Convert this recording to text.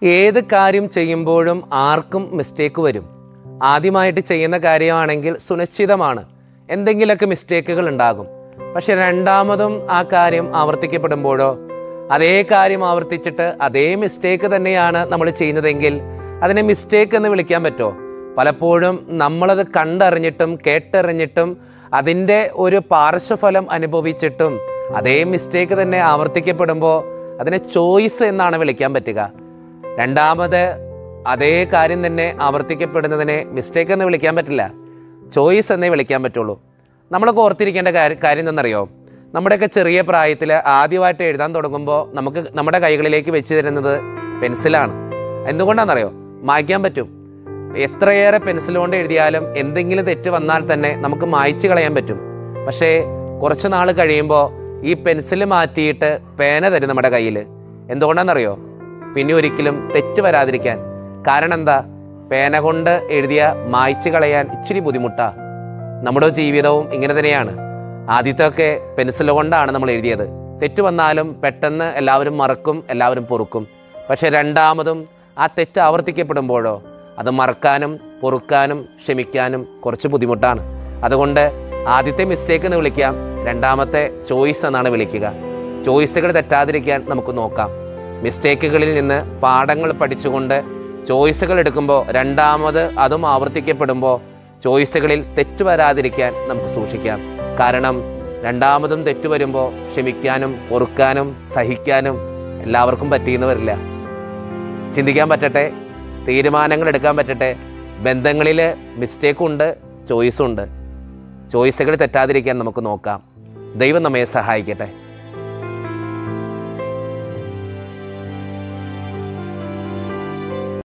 ഏത് കാര്യം ചെയ്യുമ്പോഴും ആർക്കും മിസ്റ്റേക്ക് വരും ആദ്യമായിട്ട് ചെയ്യുന്ന കാര്യമാണെങ്കിൽ സുനിശ്ചിതമാണ് എന്തെങ്കിലുമൊക്കെ മിസ്റ്റേക്കുകൾ ഉണ്ടാകും പക്ഷെ രണ്ടാമതും ആ കാര്യം ആവർത്തിക്കപ്പെടുമ്പോഴോ അതേ കാര്യം ആവർത്തിച്ചിട്ട് അതേ മിസ്റ്റേക്ക് തന്നെയാണ് നമ്മൾ ചെയ്യുന്നതെങ്കിൽ അതിനെ മിസ്റ്റേക്ക് എന്ന് വിളിക്കാൻ പറ്റുമോ പലപ്പോഴും നമ്മളത് കണ്ടറിഞ്ഞിട്ടും കേട്ടറിഞ്ഞിട്ടും അതിൻ്റെ ഒരു പാർശ്വഫലം അനുഭവിച്ചിട്ടും അതേ മിസ്റ്റേക്ക് തന്നെ ആവർത്തിക്കപ്പെടുമ്പോൾ അതിനെ ചോയ്സ് എന്നാണ് വിളിക്കാൻ പറ്റുക രണ്ടാമത് അതേ കാര്യം തന്നെ ആവർത്തിക്കപ്പെടുന്നതിനെ മിസ്റ്റേക്ക് എന്ന് വിളിക്കാൻ പറ്റില്ല ചോയ്സ് എന്നേ വിളിക്കാൻ പറ്റുള്ളൂ നമ്മളൊക്കെ ഓർത്തിരിക്കേണ്ട കാര്യം കാര്യം എന്തെന്നറിയോ നമ്മുടെയൊക്കെ ചെറിയ പ്രായത്തിൽ ആദ്യമായിട്ട് എഴുതാൻ തുടങ്ങുമ്പോൾ നമുക്ക് നമ്മുടെ കൈകളിലേക്ക് വെച്ച് തരുന്നത് പെൻസിലാണ് എന്തുകൊണ്ടാണെന്നറിയോ മായ്ക്കാൻ പറ്റും എത്രയേറെ പെൻസിൽ കൊണ്ട് എഴുതിയാലും എന്തെങ്കിലും തെറ്റ് വന്നാൽ തന്നെ നമുക്ക് മായ്ച്ചു കളയാൻ പറ്റും പക്ഷേ കുറച്ച് നാൾ കഴിയുമ്പോൾ ഈ പെൻസിൽ മാറ്റിയിട്ട് പേന തരും നമ്മുടെ കയ്യിൽ എന്തുകൊണ്ടാണെന്നറിയോ പിന്നെ ഒരിക്കലും തെറ്റ് വരാതിരിക്കാൻ കാരണം എന്താ പേന കൊണ്ട് എഴുതിയ മായ്ച്ചു കളയാൻ ഇച്ചിരി ബുദ്ധിമുട്ടാ നമ്മുടെ ജീവിതവും ഇങ്ങനെ തന്നെയാണ് ആദ്യത്തെയൊക്കെ പെൻസിൽ കൊണ്ടാണ് നമ്മൾ എഴുതിയത് തെറ്റ് വന്നാലും പെട്ടെന്ന് എല്ലാവരും മറക്കും എല്ലാവരും പൊറുക്കും പക്ഷെ രണ്ടാമതും ആ തെറ്റ് ആവർത്തിക്കപ്പെടുമ്പോഴോ അത് മറക്കാനും പൊറുക്കാനും ക്ഷമിക്കാനും കുറച്ച് ബുദ്ധിമുട്ടാണ് അതുകൊണ്ട് ആദ്യത്തെ മിസ്റ്റേക്ക് എന്ന് വിളിക്കാം രണ്ടാമത്തെ ചോയ്സ് എന്നാണ് വിളിക്കുക ചോയ്സുകൾ തെറ്റാതിരിക്കാൻ നമുക്ക് നോക്കാം മിസ്റ്റേക്കുകളിൽ നിന്ന് പാഠങ്ങൾ പഠിച്ചുകൊണ്ട് ചോയ്സുകൾ എടുക്കുമ്പോൾ രണ്ടാമത് അതും ആവർത്തിക്കപ്പെടുമ്പോൾ ചോയ്സുകളിൽ തെറ്റ് വരാതിരിക്കാൻ നമുക്ക് സൂക്ഷിക്കാം കാരണം രണ്ടാമതും തെറ്റ് വരുമ്പോൾ ക്ഷമിക്കാനും പൊറുക്കാനും സഹിക്കാനും എല്ലാവർക്കും പറ്റിയെന്ന് വരില്ല ചിന്തിക്കാൻ പറ്റട്ടെ തീരുമാനങ്ങൾ എടുക്കാൻ പറ്റട്ടെ ബന്ധങ്ങളിൽ മിസ്റ്റേക്കും ഉണ്ട് ചോയ്സും ഉണ്ട് ചോയ്സുകൾ തെറ്റാതിരിക്കാൻ നമുക്ക് നോക്കാം ദൈവം നമ്മെ സഹായിക്കട്ടെ